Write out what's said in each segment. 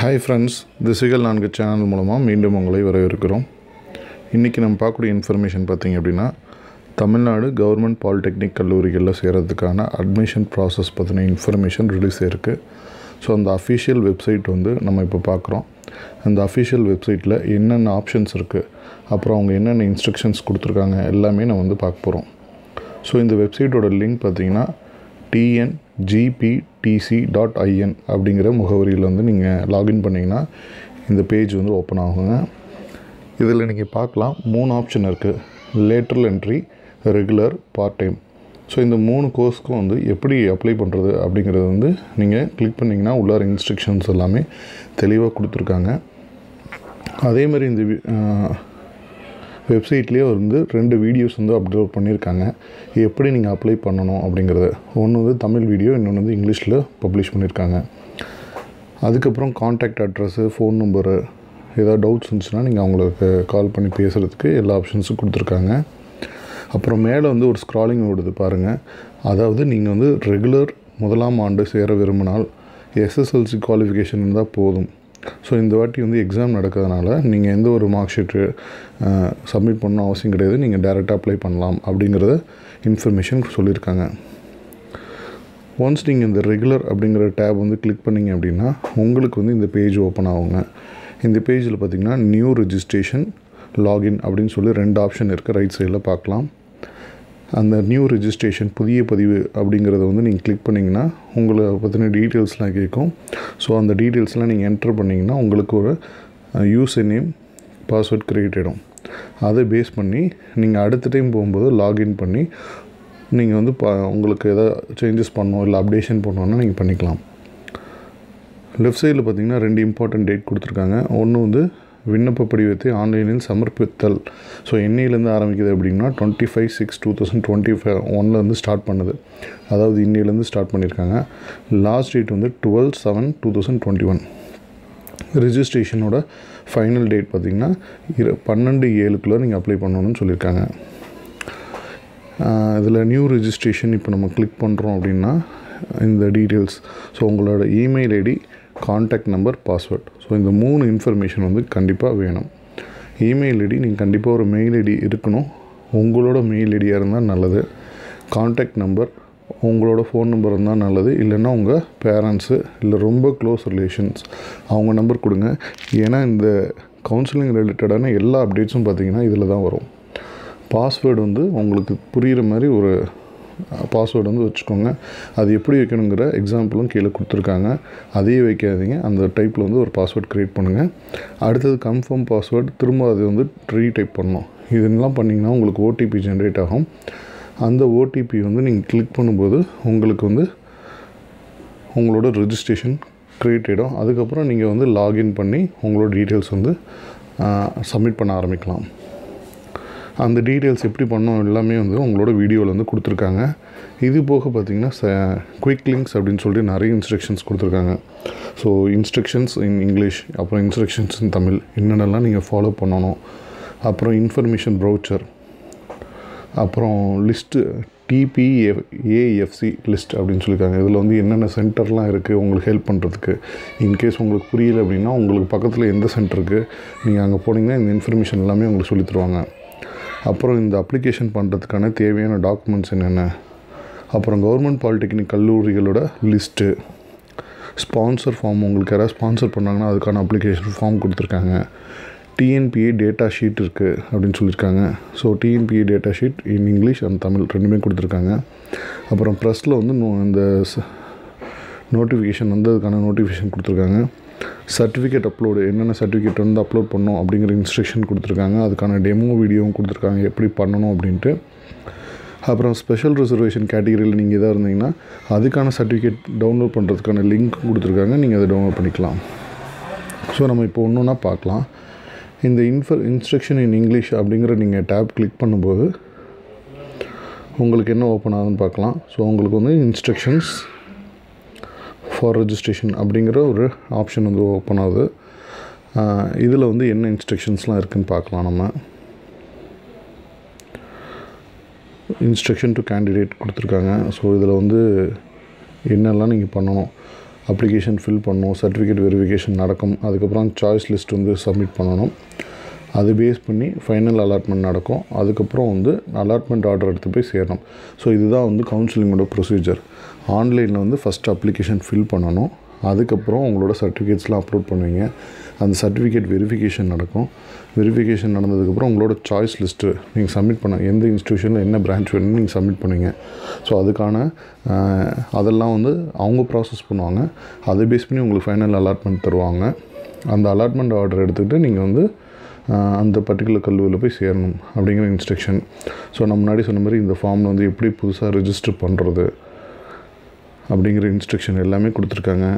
hi friends திசைகள் நான்கு channel மூலமாக மீண்டும் உங்களை வரவேற்கிறோம் இன்றைக்கி நம்ம பார்க்கக்கூடிய இன்ஃபர்மேஷன் பார்த்தீங்க அப்படின்னா தமிழ்நாடு கவர்மெண்ட் பாலிடெக்னிக் கல்லூரிகளில் சேரத்துக்கான அட்மிஷன் ப்ராசஸ் பற்றின இன்ஃபர்மேஷன் ரிலீஸ் ஆயிருக்கு ஸோ அந்த அஃபிஷியல் வெப்சைட் வந்து நம்ம இப்போ பார்க்குறோம் அந்த அஃபிஷியல் வெப்சைட்டில் என்னென்ன ஆப்ஷன்ஸ் இருக்குது அப்புறம் அவங்க என்னென்ன இன்ஸ்ட்ரக்ஷன்ஸ் கொடுத்துருக்காங்க எல்லாமே நம்ம வந்து பார்க்க போகிறோம் ஸோ இந்த வெப்சைட்டோட லிங்க் பார்த்தீங்கன்னா டிஎன்ஜிபிடிசி டாட் ஐஎன் அப்படிங்கிற முகவரியில் வந்து நீங்கள் லாகின் பண்ணிங்கன்னா இந்த பேஜ் வந்து ஓப்பன் ஆகுங்க இதில் நீங்கள் பார்க்கலாம் மூணு ஆப்ஷன் இருக்குது lateral entry regular part time so இந்த மூணு கோர்ஸ்க்கும் வந்து எப்படி அப்ளை பண்ணுறது அப்படிங்கிறது வந்து நீங்கள் கிளிக் பண்ணிங்கன்னா உள்ளார இன்ஸ்ட்ரக்ஷன்ஸ் எல்லாமே தெளிவாக கொடுத்துருக்காங்க அதே மாதிரி இந்த வெப்சைட்லேயே வந்து ரெண்டு வீடியோஸ் வந்து அப்லோட் பண்ணியிருக்காங்க எப்படி நீங்கள் அப்ளை பண்ணணும் அப்படிங்கிறது ஒன்று வந்து தமிழ் வீடியோ இன்னொன்று வந்து இங்கிலீஷில் பப்ளிஷ் பண்ணியிருக்காங்க அதுக்கப்புறம் காண்டாக்ட் அட்ரஸ்ஸு ஃபோன் நம்பரு ஏதாவது டவுட்ஸ் இருந்துச்சுன்னா நீங்கள் அவங்களுக்கு கால் பண்ணி பேசுகிறதுக்கு எல்லா ஆப்ஷன்ஸும் கொடுத்துருக்காங்க அப்புறம் மேலே வந்து ஒரு ஸ்க்ராலிங் ஓடுது பாருங்கள் அதாவது நீங்கள் வந்து ரெகுலர் முதலாம் ஆண்டு சேர விரும்பினால் எஸ்எஸ்எல்சி குவாலிஃபிகேஷன் இருந்தால் போதும் ஸோ இந்த வாட்டி வந்து எக்ஸாம் நடக்கிறதுனால நீங்கள் எந்த ஒரு மார்க் ஷீட்டு சப்மிட் பண்ண அவசியம் கிடையாது நீங்கள் டேரெக்டாக அப்ளை பண்ணலாம் அப்படிங்கிறத இன்ஃபர்மேஷன் சொல்லியிருக்காங்க ஒன்ஸ் நீங்கள் இந்த ரெகுலர் அப்படிங்கிற டேப் வந்து கிளிக் பண்ணிங்க அப்படின்னா உங்களுக்கு வந்து இந்த பேஜ் ஓப்பன் ஆகுங்க இந்த பேஜில் பார்த்திங்கன்னா நியூ ரெஜிஸ்ட்ரேஷன் லாகின் அப்படின்னு சொல்லி ரெண்டு ஆப்ஷன் இருக்குது ரைட் சைடில் பார்க்கலாம் அந்த நியூ ரெஜிஸ்ட்ரேஷன் புதிய பதிவு அப்படிங்கிறத வந்து நீங்கள் கிளிக் பண்ணிங்கன்னா உங்களை பற்றின டீட்டெயில்ஸ்லாம் கேட்கும் ஸோ அந்த டீட்டெயில்ஸ்லாம் நீங்கள் என்டர் பண்ணிங்கன்னா உங்களுக்கு ஒரு யூசர் நேம் பாஸ்வேர்ட் க்ரியேட் ஆகிடும் அதை பேஸ் பண்ணி நீங்கள் அடுத்த டைம் போகும்போது லாகின் பண்ணி நீங்கள் வந்து பா உங்களுக்கு எதாவது சேஞ்சஸ் பண்ணணும் இல்லை அப்டேஷன் பண்ணணுன்னா நீங்கள் பண்ணிக்கலாம் லெஃப்ட் சைடில் பார்த்தீங்கன்னா ரெண்டு இம்பார்ட்டன்ட் டேட் கொடுத்துருக்காங்க ஒன்று வந்து விண்ணப்ப படிவத்தை ஆன்லைனில் சமர்ப்பித்தல் ஸோ என்னையிலேருந்து ஆரம்பிக்குது அப்படின்னா twenty five six two thousand twenty five ஒன்லேருந்து ஸ்டார்ட் பண்ணுது அதாவது இன்னையிலேருந்து ஸ்டார்ட் பண்ணியிருக்காங்க லாஸ்ட் டேட் வந்து twelve seven two thousand twenty one ரிஜிஸ்ட்ரேஷனோட ஃபைனல் டேட் பார்த்திங்கன்னா இரு பன்னெண்டு ஏழுக்குள்ளே நீங்கள் அப்ளை பண்ணணும்னு சொல்லியிருக்காங்க இதில் நியூ ரிஜிஸ்ட்ரேஷன் இப்போ நம்ம கிளிக் பண்ணுறோம் அப்படின்னா இந்த டீட்டெயில்ஸ் ஸோ உங்களோட email ID contact number password so இந்த மூணு இன்ஃபர்மேஷன் வந்து கண்டிப்பாக வேணும் இமெயில் ஐடி நீங்கள் கண்டிப்பாக ஒரு மெயில் ஐடி இருக்கணும் உங்களோட மெயில் ஐடியாக இருந்தால் நல்லது காண்டாக்ட் நம்பர் உங்களோட ஃபோன் நம்பர் இருந்தால் நல்லது இல்லைன்னா உங்கள் பேரண்ட்ஸு இல்லை ரொம்ப க்ளோஸ் ரிலேஷன்ஸ் அவங்க நம்பர் கொடுங்க ஏன்னா இந்த கவுன்சிலிங் ரிலேட்டடான எல்லா அப்டேட்ஸும் பார்த்திங்கன்னா இதில் தான் வரும் பாஸ்வேர்டு வந்து உங்களுக்கு புரிகிற மாதிரி ஒரு பாஸ்வேர்டு வந்து வச்சுக்கோங்க அது எப்படி வைக்கணுங்கிற எக்ஸாம்பிளும் கீழே கொடுத்துருக்காங்க அதையே வைக்காதீங்க அந்த டைப்பில் வந்து ஒரு பாஸ்வேர்ட் க்ரியேட் பண்ணுங்கள் அடுத்தது கன்ஃபார்ம் பாஸ்வேர்டு திரும்ப அது வந்து ரீடைப் பண்ணணும் இதெல்லாம் பண்ணிங்கன்னா உங்களுக்கு ஓடிபி ஜென்ரேட் ஆகும் அந்த ஓடிபி வந்து நீங்கள் கிளிக் பண்ணும்போது உங்களுக்கு வந்து உங்களோட ரெஜிஸ்ட்ரேஷன் க்ரியேட் ஆகிடும் அதுக்கப்புறம் நீங்கள் வந்து லாகின் பண்ணி உங்களோட டீட்டெயில்ஸ் வந்து சப்மிட் பண்ண ஆரம்பிக்கலாம் அந்த டீட்டெயில்ஸ் எப்படி பண்ணோம் எல்லாமே வந்து உங்களோட வீடியோவில் வந்து கொடுத்துருக்காங்க இது போக பார்த்திங்கன்னா ச குயிக் லிங்க்ஸ் அப்படின்னு சொல்லிட்டு நிறைய இன்ஸ்ட்ரக்ஷன்ஸ் கொடுத்துருக்காங்க ஸோ இன்ஸ்ட்ரக்ஷன்ஸ் இன் இங்கிலீஷ் அப்புறம் இன்ஸ்ட்ரக்ஷன்ஸ் இன் தமிழ் என்னென்னலாம் நீங்கள் ஃபாலோ பண்ணணும் அப்புறம் இன்ஃபர்மேஷன் ப்ரௌச்சர் அப்புறம் லிஸ்ட்டு டிபிஎஃப் ஏஎஃப்சி லிஸ்ட் அப்படின்னு சொல்லியிருக்காங்க இதில் வந்து என்னென்ன சென்டர்லாம் இருக்குது உங்களுக்கு ஹெல்ப் பண்ணுறதுக்கு இன்கேஸ் உங்களுக்கு புரியல அப்படின்னா உங்களுக்கு பக்கத்தில் எந்த சென்டர் இருக்குது நீங்கள் அங்கே போனீங்கன்னா இந்த இன்ஃபர்மேஷன் எல்லாமே உங்களுக்கு சொல்லித் தருவாங்க அப்புறம் இந்த அப்ளிகேஷன் பண்ணுறதுக்கான தேவையான டாக்குமெண்ட்ஸ் என்னென்ன அப்புறம் கவர்மெண்ட் பாலிடெக்னிக் கல்லூரிகளோட லிஸ்ட்டு ஸ்பான்சர் ஃபார்ம் உங்களுக்கு யாராவது ஸ்பான்சர் பண்ணாங்கன்னா அதுக்கான அப்ளிகேஷன் ஃபார்ம் கொடுத்துருக்காங்க டிஎன்பிஏ டேட்டா ஷீட் இருக்குது அப்படின்னு சொல்லியிருக்காங்க so TNPA data sheet in English and Tamil ரெண்டுமே கொடுத்துருக்காங்க அப்புறம் ப்ரெஸ்ஸில் வந்து இந்த நோட்டிஃபிகேஷன் வந்து அதுக்கான நோட்டிஃபிகேஷன் கொடுத்துருக்காங்க சர்டிஃபிகேட் அப்லோடு என்னென்ன சர்டிஃபிகேட் வந்து அப்லோட் பண்ணணும் அப்படிங்கிற இன்ஸ்ட்ரக்ஷன் கொடுத்துருக்காங்க அதுக்கான டெமோ வீடியோவும் கொடுத்துருக்காங்க எப்படி பண்ணணும் அப்படின்ட்டு அப்புறம் ஸ்பெஷல் ரிசர்வேஷன் கேட்டகரியில் நீங்கள் எதாக இருந்தீங்கன்னா அதுக்கான சர்டிஃபிகேட் டவுன்லோட் பண்ணுறதுக்கான லிங்க் கொடுத்துருக்காங்க நீங்கள் அதை டவுன்லோட் பண்ணிக்கலாம் ஸோ நம்ம இப்போ ஒன்று ஒன்றா பார்க்கலாம் இந்த இன்ஃபர் இன்ஸ்ட்ரக்ஷன் இன் இங்கிலீஷ் அப்படிங்கிற நீங்கள் டேப் கிளிக் பண்ணும்போது உங்களுக்கு என்ன ஓப்பன் ஆகுதுன்னு பார்க்கலாம் ஸோ உங்களுக்கு வந்து இன்ஸ்ட்ரக்ஷன்ஸ் ஃபார் ரெஜிஸ்ட்ரேஷன் அப்படிங்கிற ஒரு ஆப்ஷன் வந்து ஓப்பன் ஆகுது இதில் வந்து என்ன இன்ஸ்ட்ரக்ஷன்ஸ்லாம் இருக்குதுன்னு பார்க்கலாம் நம்ம இன்ஸ்ட்ரக்ஷன் டு கேண்டிடேட் கொடுத்துருக்காங்க ஸோ இதில் வந்து என்னெல்லாம் நீங்கள் பண்ணணும் அப்ளிகேஷன் ஃபில் பண்ணணும் சர்டிஃபிகேட் வெரிஃபிகேஷன் நடக்கும் அதுக்கப்புறம் சாய்ஸ் லிஸ்ட் வந்து சப்மிட் பண்ணணும் அது பேஸ் பண்ணி ஃபைனல் அலாட்மெண்ட் நடக்கும் அதுக்கப்புறம் வந்து அலாட்மெண்ட் ஆர்டர் எடுத்து போய் சேரணும் ஸோ இதுதான் வந்து கவுன்சிலிங்கோட ப்ரொசீஜர் ஆன்லைனில் வந்து ஃபஸ்ட்டு அப்ளிகேஷன் ஃபில் பண்ணணும் அதுக்கப்புறம் உங்களோட சர்டிஃபிகேட்ஸ்லாம் அப்லோட் பண்ணுவீங்க அந்த சர்டிஃபிகேட் வெரிஃபிகேஷன் நடக்கும் வெரிஃபிகேஷன் நடந்ததுக்கப்புறம் உங்களோட சாய்ஸ் லிஸ்ட்டு நீங்கள் சப்மிட் பண்ண எந்த இன்ஸ்டியூஷனில் என்ன பிரான்ச் வேணும்னு நீங்கள் சப்மிட் பண்ணுவீங்க ஸோ அதுக்கான ஆஹ், அதெல்லாம் வந்து அவங்க ப்ராசஸ் பண்ணுவாங்க அதை பேஸ் பண்ணி உங்களுக்கு ஃபைனல் அலாட்மெண்ட் தருவாங்க அந்த அலாட்மெண்ட் ஆர்டர் எடுத்துக்கிட்டு நீங்கள் வந்து ஆஹ், அந்த பர்டிகுலர் கல்லூரியில் போய் சேரணும் அப்படிங்கிற இன்ஸ்ட்ரக்ஷன் ஸோ நான் முன்னாடி சொன்ன மாதிரி இந்த ஃபார்மில் வந்து எப்படி புதுசாக ரெஜிஸ்டர் பண்ணுறது அப்படிங்கிற இன்ஸ்ட்ரக்ஷன் எல்லாமே கொடுத்துருக்காங்க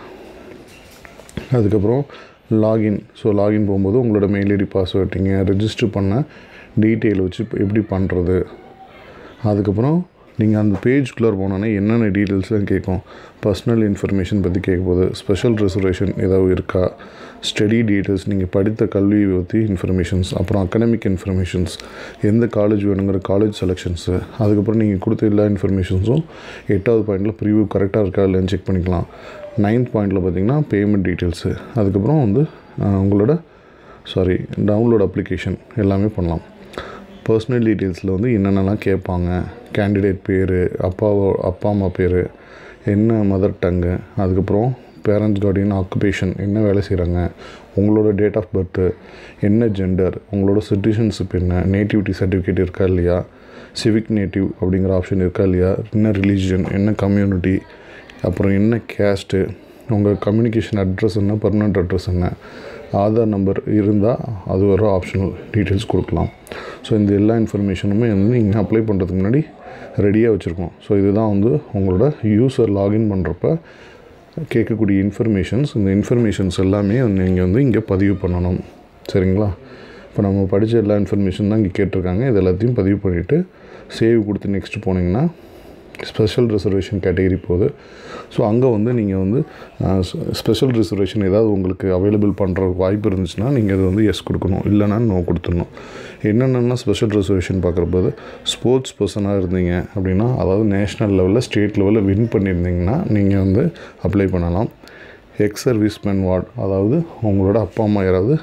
அதுக்கப்புறம் லாகின் ஸோ லாகின் போகும்போது உங்களோட மெயில் ஐடி பாஸ்வேர்ட் நீங்கள் ரெஜிஸ்டர் பண்ண டீட்டெயில் வச்சு இப்ப எப்படி பண்ணுறது அதுக்கப்புறம் நீங்கள் அந்த பேஜ்குள்ளே போனோன்னே என்னென்ன டீட்டெயில்ஸ்லாம் கேட்கும் பர்சனல் இன்ஃபர்மேஷன் பற்றி கேட்க போகுது ஸ்பெஷல் ரிசர்வேஷன் ஏதாவது இருக்கா ஸ்டடி டீட்டெயில்ஸ் நீங்கள் படித்த கல்வியை பற்றி இன்ஃபர்மேஷன்ஸ் அப்புறம் அகடமிக் இன்ஃபர்மேஷன்ஸ் எந்த காலேஜ் வேணுங்கிற காலேஜ் செலெக்ஷன்ஸு அதுக்கப்புறம் நீங்கள் கொடுத்த எல்லா இன்ஃபர்மேஷன்ஸும் எட்டாவது பாயிண்டில் ப்ரிவியூ கரெக்டாக இருக்கா இல்லைன்னு செக் பண்ணிக்கலாம் நைன்த் பாயிண்டில் பார்த்தீங்கன்னா பேமெண்ட் டீட்டெயில்ஸு அதுக்கப்புறம் வந்து ஆஹ், உங்களோட சாரி டவுன்லோட் அப்ளிகேஷன் எல்லாமே பண்ணலாம் பர்சனல் டீட்டெயில்ஸில் வந்து என்னென்னலாம் கேட்பாங்க கேண்டிடேட் பேர் அப்பாவோ அப்பா அம்மா பேர் என்ன மதர் டங்கு அதுக்கப்புறம் பேரண்ட்ஸ் கார்டியன் ஆக்குபேஷன் என்ன வேலை செய்கிறாங்க உங்களோட டேட் ஆஃப் பர்த்து என்ன ஜெண்டர் உங்களோட சிட்டிசன்ஷிப் என்ன நேட்டிவிட்டி சர்டிஃபிகேட் இருக்கா இல்லையா சிவிக் நேட்டிவ் அப்படிங்கிற ஆப்ஷன் இருக்கா இல்லையா என்ன ரிலீஜியன் என்ன கம்யூனிட்டி அப்புறம் என்ன கேஸ்ட்டு உங்கள் கம்யூனிகேஷன் அட்ரஸ் என்ன பர்மனெண்ட் அட்ரஸ் என்ன ஆதார் நம்பர் இருந்தால் அது ஒரு ஆப்ஷனல் டீட்டெயில்ஸ் கொடுக்கலாம் ஸோ இந்த எல்லா இன்ஃபர்மேஷனுமே வந்து நீங்கள் அப்ளை பண்ணுறதுக்கு முன்னாடி ரெடியாக வச்சுருக்கோம் ஸோ இதுதான் வந்து உங்களோட யூசர் லாகின் பண்ணுறப்ப கேட்கக்கூடிய இன்ஃபர்மேஷன்ஸ் இந்த இன்ஃபர்மேஷன்ஸ் எல்லாமே நீங்கள் வந்து இங்கே பதிவு பண்ணணும் சரிங்களா இப்போ நம்ம படித்த எல்லா இன்ஃபர்மேஷன் தான் இங்கே கேட்டிருக்காங்க இது எல்லாத்தையும் பதிவு பண்ணிவிட்டு சேவ் கொடுத்து நெக்ஸ்ட் போனீங்கன்னா ஸ்பெஷல் ரிசர்வேஷன் கேட்டகரி போகுது ஸோ அங்கே வந்து நீங்கள் வந்து ஸ்பெஷல் ரிசர்வேஷன் ஏதாவது உங்களுக்கு அவைலபிள் பண்ணுற வாய்ப்பு இருந்துச்சுன்னா நீங்கள் அது வந்து எஸ் கொடுக்கணும் இல்லைன்னா நோ கொடுத்துடணும் என்னென்னா ஸ்பெஷல் ரிசர்வேஷன் பார்க்குறப்போது ஸ்போர்ட்ஸ் பர்சனாக இருந்தீங்க அப்படின்னா அதாவது நேஷ்னல் லெவலில் ஸ்டேட் லெவலில் வின் பண்ணியிருந்தீங்கன்னா நீங்கள் வந்து அப்ளை பண்ணலாம் எக்ஸ் சர்வீஸ்மேன் வார்டு அதாவது உங்களோட அப்பா அம்மா யாராவது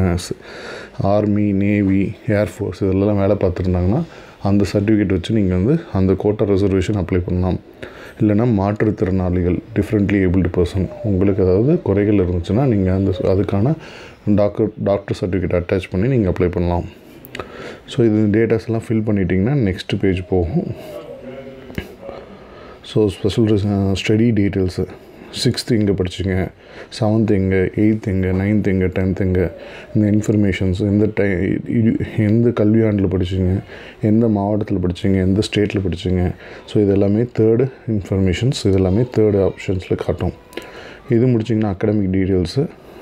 ஆர்மி நேவி ஏர்ஃபோர்ஸ் இதெல்லாம் வேலை பார்த்துருந்தாங்கன்னா அந்த சர்டிஃபிகேட் வச்சு நீங்கள் வந்து அந்த கோட்டா ரிசர்வேஷன் அப்ளை பண்ணலாம் இல்லைன்னா மாற்றுத்திறனாளிகள் டிஃப்ரெண்ட்லி ஏபிள்டு பர்சன் உங்களுக்கு ஏதாவது குறைகள் இருந்துச்சுன்னா நீங்கள் அந்த அதுக்கான டாக்டர் டாக்டர் சர்டிஃபிகேட் அட்டாச் பண்ணி நீங்கள் அப்ளை பண்ணலாம் ஸோ இது டேட்டாஸ் எல்லாம் ஃபில் பண்ணிட்டீங்கன்னா நெக்ஸ்ட் பேஜ் போகும் so special study details sixth எங்கே படிச்சிங்க செவன்த் எங்கே எயித் எங்கே நைன்த் எங்கே டென்த் எங்கே இந்த இன்ஃபர்மேஷன்ஸ் எந்த டை இது- எந்த கல்வியாண்டில் படிச்சீங்க எந்த மாவட்டத்தில் படிச்சீங்க எந்த ஸ்டேட்டில் படிச்சீங்க ஸோ இது எல்லாமே தேர்டு இன்ஃபர்மேஷன்ஸ் இது எல்லாமே தேர்டு ஆப்ஷன்ஸில் காட்டும் இது முடிச்சிங்கன்னா அகடமிக் டீட்டெயில்ஸு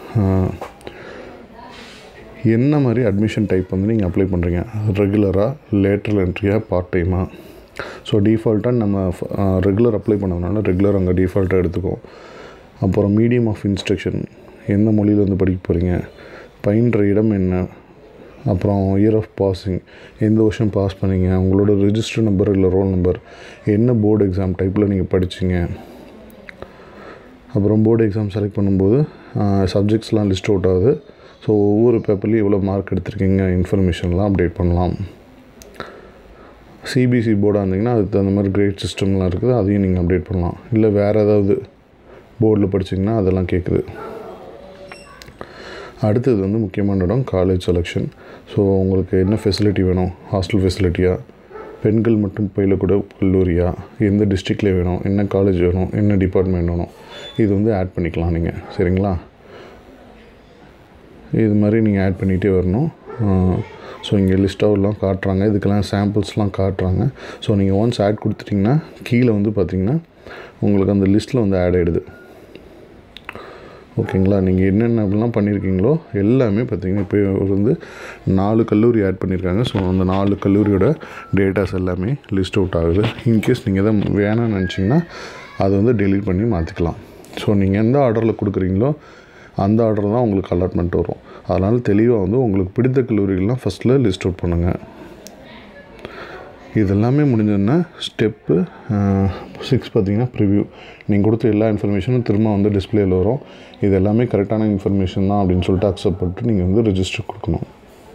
என்ன மாதிரி அட்மிஷன் டைப் வந்து நீங்கள் அப்ளை பண்ணுறீங்க ரெகுலராக லேட்டரல் என்ட்ரியாக பார்ட் டைமாக ஸோ டிஃபால்ட்டாக நம்ம ரெகுலர் அப்ளை பண்ணதுனால ரெகுலர் அங்கே டிஃபால்ட்டாக எடுத்துக்கும் அப்புறம் மீடியம் ஆஃப் இன்ஸ்ட்ரக்ஷன் எந்த மொழியில் வந்து படிக்க போகிறீங்க பயின்ற இடம் என்ன அப்புறம் இயர் ஆஃப் பாசிங் எந்த வருஷம் பாஸ் பண்ணீங்க உங்களோட ரெஜிஸ்டர் நம்பர் இல்லை ரோல் நம்பர் என்ன போர்டு எக்ஸாம் டைப்பில் நீங்கள் படிச்சீங்க அப்புறம் போர்டு எக்ஸாம் செலக்ட் பண்ணும்போது சப்ஜெக்ட்ஸ்லாம் லிஸ்ட் அவுட் ஆகுது ஸோ ஒவ்வொரு பேப்பர்லேயும் எவ்வளோ மார்க் எடுத்திருக்கீங்க இன்ஃபர்மேஷன்லாம் அப்டேட் பண்ணலாம் சிபிசி போர்டாக இருந்தீங்கன்னா அதுக்கு தகுந்த மாதிரி கிரேட் சிஸ்டம்லாம் இருக்குது அதையும் நீங்கள் அப்டேட் பண்ணலாம் இல்லை வேறு ஏதாவது போர்டில் படிச்சிங்கன்னா அதெல்லாம் கேட்குது அடுத்தது வந்து முக்கியமான இடம் காலேஜ் செலெக்ஷன் ஸோ உங்களுக்கு என்ன ஃபெசிலிட்டி வேணும் ஹாஸ்டல் ஃபெசிலிட்டியா பெண்கள் மட்டும் பயிலக்கூட கல்லூரியா எந்த டிஸ்ட்ரிக்டில் வேணும் என்ன காலேஜ் வேணும் என்ன டிபார்ட்மெண்ட் வேணும் இது வந்து ஆட் பண்ணிக்கலாம் நீங்கள் சரிங்களா இது மாதிரி நீங்கள் ஆட் பண்ணிகிட்டே வரணும் ஸோ இங்கே லிஸ்ட்டாகலாம் காட்டுறாங்க இதுக்கெல்லாம் சாம்பிள்ஸ்லாம் காட்டுறாங்க ஸோ நீங்கள் ஒன்ஸ் ஆட் கொடுத்துட்டிங்கன்னா கீழே வந்து பார்த்தீங்கன்னா உங்களுக்கு அந்த லிஸ்ட்டில் வந்து ஆட் ஆகிடுது ஓகேங்களா நீங்கள் என்னென்ன அப்படிலாம் பண்ணியிருக்கீங்களோ எல்லாமே பார்த்தீங்கன்னா இப்போ வந்து நாலு கல்லூரி ஆட் பண்ணியிருக்காங்க ஸோ அந்த நாலு கல்லூரியோட டேட்டாஸ் எல்லாமே லிஸ்ட் அவுட் ஆகுது இன்கேஸ் நீங்கள் எதாவது வேணாம்னு நினச்சிங்கன்னா அதை வந்து டெலீட் பண்ணி மாற்றிக்கலாம் ஸோ நீங்கள் எந்த ஆர்டரில் கொடுக்குறீங்களோ அந்த ஆர்டர் தான் உங்களுக்கு அலாட்மெண்ட் வரும் அதனால் தெளிவாக வந்து உங்களுக்கு பிடித்த கல்லூரிகள்லாம் ஃபஸ்ட்டில் லிஸ்ட் அவுட் பண்ணுங்கள் இது எல்லாமே முடிஞ்சதுன்னா ஸ்டெப்பு சிக்ஸ் பார்த்தீங்கன்னா ப்ரிவ்யூ நீங்கள் கொடுத்த எல்லா இன்ஃபர்மேஷனும் திரும்ப வந்து டிஸ்பிளேயில் வரும் இது எல்லாமே கரெக்டான இன்ஃபர்மேஷன் தான் அப்படின்னு சொல்லிட்டு அக்செப்ட் பண்ணிட்டு நீங்கள் வந்து ரெஜிஸ்டர் கொடுக்கணும்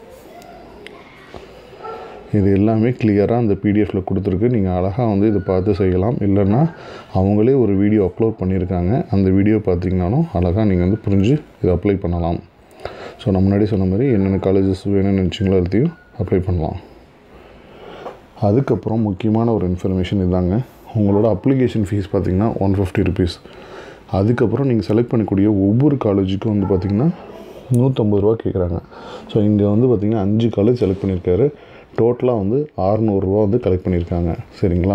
இது எல்லாமே கிளியராக அந்த பிடிஎஃப்பில் கொடுத்துருக்கு நீங்கள் அழகாக வந்து இதை பார்த்து செய்யலாம் இல்லைன்னா அவங்களே ஒரு வீடியோ அப்லோட் பண்ணியிருக்காங்க அந்த வீடியோ பார்த்தீங்கனாலும் அழகாக நீங்கள் வந்து புரிஞ்சு இதை அப்ளை பண்ணலாம் ஸோ நான் முன்னாடி சொன்ன மாதிரி என்னென்ன காலேஜஸ் வேணும்னு நினச்சிங்களோ எல்லாத்தையும் அப்ளை பண்ணலாம் அதுக்கப்புறம் முக்கியமான ஒரு இன்ஃபர்மேஷன் இதாங்க உங்களோட அப்ளிகேஷன் ஃபீஸ் பார்த்தீங்கன்னா ஒன் ஃபிஃப்டி ருபீஸ் அதுக்கப்புறம் நீங்கள் செலக்ட் பண்ணக்கூடிய ஒவ்வொரு காலேஜுக்கும் வந்து பார்த்திங்கன்னா நூற்றம்பது ரூபா கேட்குறாங்க ஸோ இங்கே வந்து பார்த்திங்கன்னா அஞ்சு காலேஜ் செலக்ட் பண்ணியிருக்காரு டோட்டலாக வந்து ஆறுநூறுரூவா வந்து கலெக்ட் பண்ணியிருக்காங்க சரிங்களா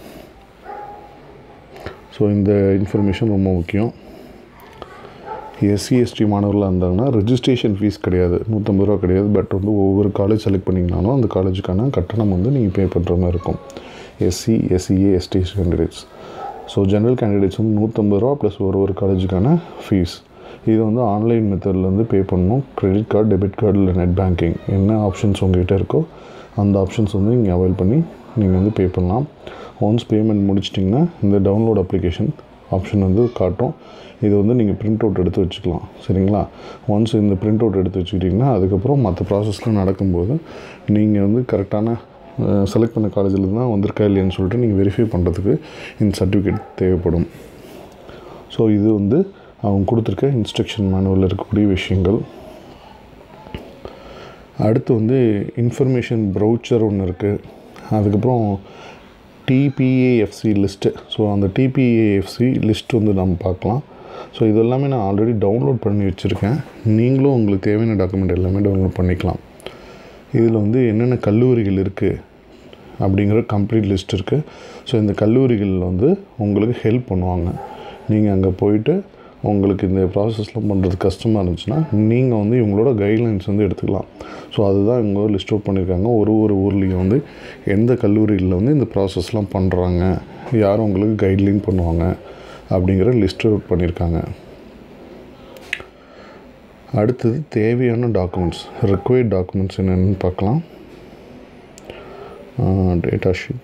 ஸோ இந்த இன்ஃபர்மேஷன் ரொம்ப முக்கியம் எஸ்சி எஸ்டி மாணவர்களாக இருந்தாங்கன்னா ரெஜிஸ்ட்ரேஷன் ஃபீஸ் கிடையாது நூற்றம்பது ரூபா கிடையாது பட் வந்து ஒவ்வொரு காலேஜ் செலக்ட் பண்ணிங்கனாலும் அந்த காலேஜுக்கான கட்டணம் வந்து நீங்கள் பே பண்ணுற மாதிரி இருக்கும் SC SCA ST candidates so general candidates வந்து நூற்றம்பது ரூபா ப்ளஸ் ஒரு ஒரு காலேஜுக்கான ஃபீஸ் இது வந்து ஆன்லைன் மெத்தட்லேருந்து பே பண்ணணும் கிரெடிட் கார்டு டெபிட் கார்டு இல்லை நெட் பேங்கிங் என்ன ஆப்ஷன்ஸ் உங்ககிட்ட இருக்கோ அந்த ஆப்ஷன்ஸ் வந்து நீங்கள் அவைல் பண்ணி நீங்கள் வந்து பே பண்ணலாம் ஒன்ஸ் பேமெண்ட் முடிச்சிட்டிங்கன்னா இந்த டவுன்லோட் அப்ளிகேஷன் ஆப்ஷன் வந்து காட்டும் இது வந்து நீங்கள் பிரிண்ட் அவுட் எடுத்து வச்சுக்கலாம் சரிங்களா ஒன்ஸ் இந்த பிரிண்ட் அவுட் எடுத்து வச்சுக்கிட்டிங்கன்னா அதுக்கப்புறம் மற்ற ப்ராசஸ்லாம் நடக்கும்போது நீங்கள் வந்து கரெக்டான செலக்ட் பண்ண காலேஜில் தான் வந்திருக்கா இல்லையான்னு சொல்லிட்டு நீங்கள் வெரிஃபை பண்ணுறதுக்கு இந்த சர்டிஃபிகேட் தேவைப்படும் ஸோ இது வந்து அவங்க கொடுத்துருக்க இன்ஸ்ட்ரக்ஷன் மேனுவலில் இருக்கக்கூடிய விஷயங்கள் அடுத்து வந்து இன்ஃபர்மேஷன் ப்ரௌச்சர் ஒன்று இருக்குது அதுக்கப்புறம் டிபிஏஎஃப்சி லிஸ்ட்டு ஸோ அந்த டிபிஏஎஃப்சி லிஸ்ட் வந்து நம்ம பார்க்கலாம் ஸோ இது எல்லாமே நான் ஆல்ரெடி டவுன்லோட் பண்ணி வச்சுருக்கேன் நீங்களும் உங்களுக்கு தேவையான டாக்குமெண்ட் எல்லாமே டவுன்லோட் பண்ணிக்கலாம் இதில் வந்து என்னென்ன கல்லூரிகள் இருக்குது அப்படிங்கிற கம்ப்ளீட் லிஸ்ட் இருக்குது ஸோ இந்த கல்லூரிகளில் வந்து உங்களுக்கு ஹெல்ப் பண்ணுவாங்க நீங்கள் அங்கே போயிட்டு உங்களுக்கு இந்த ப்ராசஸ்லாம் பண்ணுறது கஷ்டமாக இருந்துச்சுன்னா நீங்கள் வந்து இவங்களோட கைட்லைன்ஸ் வந்து எடுத்துக்கலாம் ஸோ அதுதான் இவங்க லிஸ்ட் அவுட் பண்ணியிருக்காங்க ஒரு ஒரு ஊர்லேயும் வந்து எந்த கல்லூரியில் வந்து இந்த ப்ராசஸ்லாம் பண்ணுறாங்க யார் உங்களுக்கு கைட்லைன் பண்ணுவாங்க அப்படிங்கிற லிஸ்ட் அவுட் பண்ணியிருக்காங்க அடுத்தது தேவையான டாக்குமெண்ட்ஸ் ரெக்வயர்ட் டாக்குமெண்ட்ஸ் என்னென்னு பார்க்கலாம் டேட்டா ஷீட்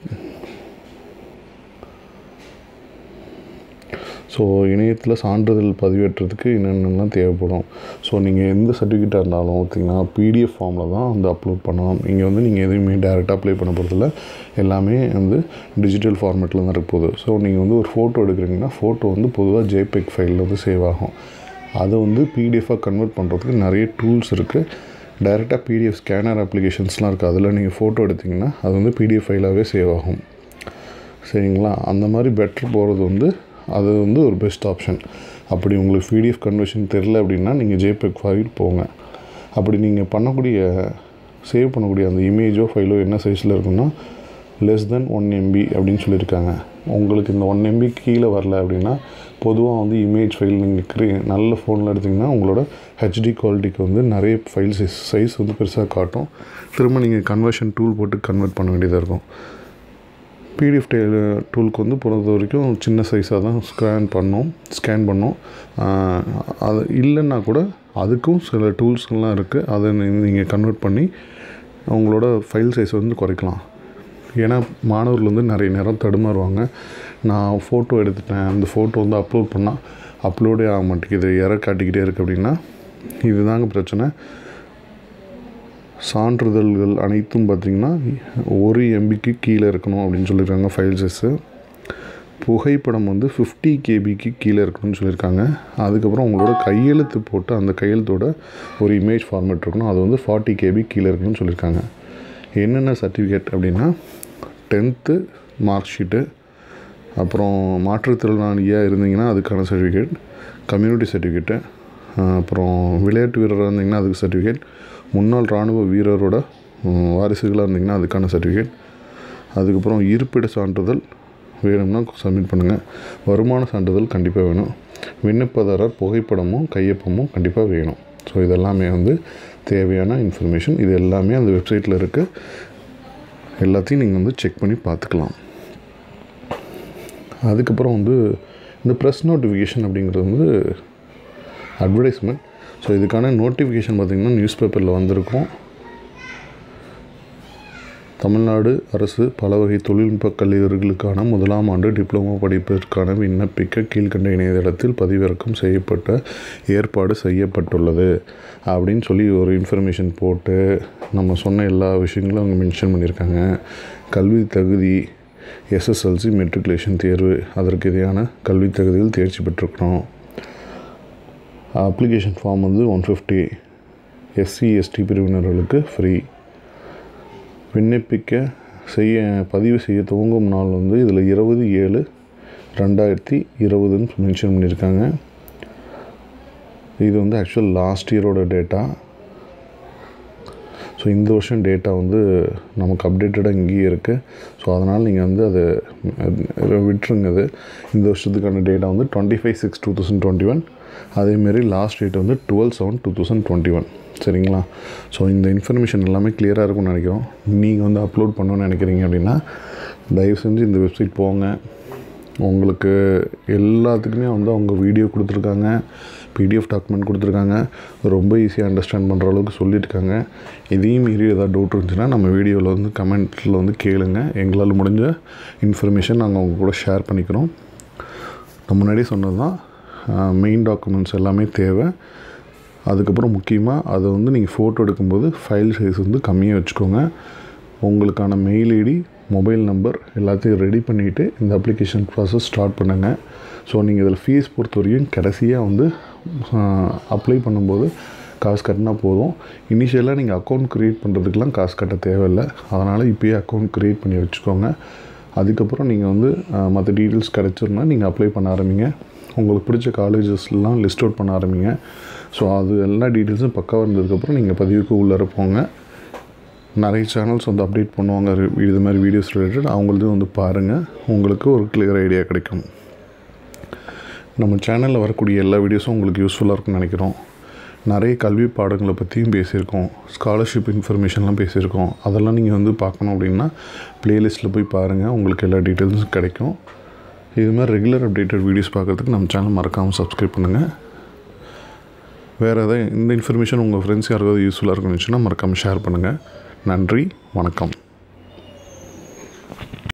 ஸோ இணையத்தில் சான்றிதழ் பதிவேற்றுறதுக்கு என்னென்னலாம் தேவைப்படும் ஸோ நீங்கள் எந்த சர்டிஃபிகேட்டாக இருந்தாலும் பார்த்தீங்கன்னா பிடிஎஃப் ஃபார்மில் தான் வந்து அப்லோட் பண்ணலாம் இங்கே வந்து நீங்கள் எதுவுமே டேரெக்டாக அப்ளை பண்ண போகிறதில்ல எல்லாமே வந்து டிஜிட்டல் ஃபார்மேட்டில் தான் இருக்க போகுது ஸோ நீங்கள் வந்து ஒரு ஃபோட்டோ எடுக்கிறீங்கன்னா ஃபோட்டோ வந்து பொதுவாக ஜேபெக் ஃபைலில் வந்து சேவ் ஆகும் அதை வந்து பிடிஎஃபாக கன்வெர்ட் பண்ணுறதுக்கு நிறைய டூல்ஸ் இருக்குது டைரெக்டாக பிடிஎஃப் ஸ்கேனர் அப்ளிகேஷன்ஸ்லாம் இருக்குது அதில் நீங்கள் ஃபோட்டோ எடுத்திங்கன்னா அது வந்து பிடிஎஃப் ஃபைலாகவே சேவ் ஆகும் சரிங்களா அந்த மாதிரி பெட்ரு போகிறது வந்து அது வந்து ஒரு பெஸ்ட் ஆப்ஷன் அப்படி உங்களுக்கு பிடிஎஃப் கன்வர்ஷன் தெரில அப்படின்னா நீங்கள் ஜேபெக் ஃபைல் போங்க அப்படி நீங்கள் பண்ணக்கூடிய சேவ் பண்ணக்கூடிய அந்த இமேஜோ ஃபைலோ என்ன சைஸில் இருக்குன்னா லெஸ் தென் ஒன் எம்பி அப்படின்னு சொல்லியிருக்காங்க உங்களுக்கு இந்த ஒன் எம்பி கீழே வரல அப்படின்னா பொதுவாக வந்து இமேஜ் ஃபைல் நீங்கள் க்ரீ நல்ல ஃபோனில் எடுத்திங்கன்னா உங்களோட ஹெச்டி குவாலிட்டிக்கு வந்து நிறைய ஃபைல் சைஸ் சைஸ் வந்து பெருசாக காட்டும் திரும்ப நீங்கள் கன்வர்ஷன் டூல் போட்டு கன்வெர்ட் பண்ண வேண்டியதாக இருக்கும் பிடிஎஃப் டே டூலுக்கு வந்து பொறுத்த வரைக்கும் சின்ன சைஸாக தான் ஸ்கேன் பண்ணோம் ஸ்கேன் பண்ணோம் அது இல்லைன்னா கூட அதுக்கும் சில டூல்ஸ்லாம் இருக்குது அதை நீங்கள் கன்வெர்ட் பண்ணி உங்களோட ஃபைல் சைஸ் வந்து குறைக்கலாம் ஏன்னா மாணவர்கள் வந்து நிறைய நேரம் தடுமாறுவாங்க நான் ஃபோட்டோ எடுத்துட்டேன் அந்த ஃபோட்டோ வந்து அப்லோட் பண்ணால் அப்லோடே ஆக மாட்டேங்குது எற காட்டிக்கிட்டே இருக்குது அப்படின்னா இதுதாங்க பிரச்சனை சான்றிதழ்கள் அனைத்தும் பார்த்திங்கன்னா ஒரு எம்பிக்கு கீழே இருக்கணும் அப்படின்னு சொல்லியிருக்காங்க ஃபைல் சைஸு புகைப்படம் வந்து ஃபிஃப்டி கேபிக்கு கீழே இருக்கணும்னு சொல்லியிருக்காங்க அதுக்கப்புறம் உங்களோட கையெழுத்து போட்டு அந்த கையெழுத்தோட ஒரு இமேஜ் ஃபார்மேட் இருக்கணும் அது வந்து ஃபார்ட்டி கேபி கீழே இருக்கணும்னு சொல்லியிருக்காங்க என்னென்ன சர்டிஃபிகேட் அப்படின்னா டென்த்து மார்க் ஷீட்டு அப்புறம் மாற்றுத்திறனாளியாக இருந்தீங்கன்னா அதுக்கான சர்டிஃபிகேட் கம்யூனிட்டி சர்டிஃபிகேட்டு அப்புறம் விளையாட்டு வீரராக இருந்தீங்கன்னா அதுக்கு சர்டிஃபிகேட் முன்னாள் இராணுவ வீரரோட வாரிசுகளாக இருந்தீங்கன்னா அதுக்கான சர்டிஃபிகேட் அதுக்கப்புறம் இருப்பிட சான்றிதழ் வேணும்னா சப்மிட் பண்ணுங்கள் வருமான சான்றிதழ் கண்டிப்பாக வேணும் விண்ணப்பதாரர் புகைப்படமும் கையொப்பமும் கண்டிப்பாக வேணும் ஸோ இதெல்லாமே வந்து தேவையான இன்ஃபர்மேஷன் இது எல்லாமே அந்த வெப்சைட்டில் இருக்குது எல்லாத்தையும் நீங்கள் வந்து செக் பண்ணி பார்த்துக்கலாம் அதுக்கப்புறம் வந்து இந்த ப்ரெஸ் நோட்டிஃபிகேஷன் அப்படிங்கிறது வந்து அட்வர்டைஸ்மெண்ட் ஸோ இதுக்கான நோட்டிஃபிகேஷன் பார்த்திங்கன்னா நியூஸ் பேப்பரில் வந்திருக்கும் தமிழ்நாடு அரசு பல வகை தொழில்நுட்ப கல்லூரிகளுக்கான முதலாம் ஆண்டு டிப்ளமோ படிப்பிற்கான விண்ணப்பிக்க கீழ்கண்ட இணையதளத்தில் பதிவிறக்கம் செய்யப்பட்ட ஏற்பாடு செய்யப்பட்டுள்ளது அப்படின்னு சொல்லி ஒரு இன்ஃபர்மேஷன் போட்டு நம்ம சொன்ன எல்லா விஷயங்களும் அவங்க மென்ஷன் பண்ணியிருக்காங்க கல்வி தகுதி எஸ்எஸ்எல்சி மெட்ரிகுலேஷன் தேர்வு அதற்கு இதையான கல்வி தகுதியில் தேர்ச்சி பெற்றிருக்கிறோம் அப்ளிகேஷன் ஃபார்ம் வந்து ஒன் ஃபிஃப்டி எஸ்சி எஸ்டி பிரிவினர்களுக்கு ஃப்ரீ விண்ணப்பிக்க செய்ய பதிவு செய்ய துவங்கும் நாள் வந்து இதில் இருபது ஏழு ரெண்டாயிரத்தி இருபதுன்னு மென்ஷன் பண்ணியிருக்காங்க இது வந்து ஆக்சுவல் லாஸ்ட் இயரோட டேட்டா ஸோ இந்த வருஷம் டேட்டா வந்து நமக்கு அப்டேட்டடாக இங்கேயே இருக்குது ஸோ அதனால் நீங்கள் வந்து அதை அஹ், விட்டுருங்க அது இந்த வருஷத்துக்கான டேட்டா வந்து twenty five six two thousand twenty one அதேமாரி லாஸ்ட் டேட் வந்து twelve seven two thousand twenty one சரிங்களா ஸோ இந்த இன்ஃபர்மேஷன் எல்லாமே கிளியராக இருக்கும்னு நினைக்கிறோம் நீங்கள் வந்து அப்லோட் பண்ணணும்னு நினைக்கிறீங்க அப்படின்னா தயவு செஞ்சு இந்த வெப்சைட் போங்க உங்களுக்கு எல்லாத்துக்குமே வந்து அவங்க வீடியோ கொடுத்துருக்காங்க பிடிஎஃப் டாக்குமெண்ட் கொடுத்துருக்காங்க ரொம்ப ஈஸியாக அண்டர்ஸ்டாண்ட் பண்ணுற அளவுக்கு சொல்லியிருக்காங்க இதையும் மீறி ஏதாவது டவுட் இருந்துச்சுன்னா நம்ம வீடியோவில் வந்து கமெண்ட்டில் வந்து கேளுங்க எங்களால் முடிஞ்ச இன்ஃபர்மேஷன் நாங்கள் அவங்க கூட ஷேர் பண்ணிக்கிறோம் நான் முன்னாடியே சொன்னது தான் மெயின் டாக்குமெண்ட்ஸ் எல்லாமே தேவை அதுக்கப்புறம் முக்கியமாக அதை வந்து நீங்கள் ஃபோட்டோ எடுக்கும்போது ஃபைல் சைஸ் வந்து கம்மியாக வச்சுக்கோங்க உங்களுக்கான மெயில் ஐடி மொபைல் நம்பர் எல்லாத்தையும் ரெடி பண்ணிவிட்டு இந்த அப்ளிகேஷன் ப்ராசஸ் ஸ்டார்ட் பண்ணுங்கள் ஸோ நீங்கள் இதில் ஃபீஸ் பொறுத்த வரையும் கடைசியாக வந்து அப்ளை பண்ணும்போது காசு கட்டினா போதும் இனிஷியலாக நீங்கள் அக்கௌண்ட் க்ரியேட் பண்ணுறதுக்கெலாம் காசு கட்ட தேவையில்லை அதனால் இப்போயே அக்கௌண்ட் க்ரியேட் பண்ணி வச்சுக்கோங்க அதுக்கப்புறம் நீங்கள் வந்து மற்ற டீட்டெயில்ஸ் கிடச்சிருந்தா நீங்கள் அப்ளை பண்ண ஆரம்பிங்க உங்களுக்கு பிடிச்ச காலேஜஸ்லாம் லிஸ்ட் அவுட் பண்ண ஆரம்பிங்க ஸோ அது எல்லா டீட்டெயில்ஸும் பக்காவாக இருந்ததுக்கப்புறம் நீங்கள் பதிவுக்கு உள்ளே போங்க நிறைய சேனல்ஸ் வந்து அப்டேட் பண்ணுவாங்க ரி- இது மாதிரி வீடியோஸ் ரிலேட்டட் அவங்களதும் வந்து பாருங்கள் உங்களுக்கு ஒரு கிளியர் ஐடியா கிடைக்கும் நம்ம சேனலில் வரக்கூடிய எல்லா வீடியோஸும் உங்களுக்கு யூஸ்ஃபுல்லாக இருக்கும்னு நினைக்கிறோம் நிறைய கல்வி பாடங்களை பற்றியும் பேசியிருக்கோம் ஸ்காலர்ஷிப் இன்ஃபர்மேஷன்லாம் பேசியிருக்கோம் அதெல்லாம் நீங்கள் வந்து பார்க்கணும் அப்படின்னா ப்ளேலிஸ்ட்டில் போய் பாருங்கள் உங்களுக்கு எல்லா டீட்டெயில்ஸும் கிடைக்கும் இது மாதிரி ரெகுலர் அப்டேட்டட் வீடியோஸ் பார்க்குறதுக்கு நம்ம சேனல் மறக்காமல் சப்ஸ்கிரைப் பண்ணுங்கள் வேறு எதாவது இந்த இன்ஃபர்மேஷன் உங்கள் ஃப்ரெண்ட்ஸ் யாருக்காவது யூஸ்ஃபுல்லாக இருக்குன்னு மறக்காமல் ஷேர் பண்ணுங்கள் நன்றி வணக்கம்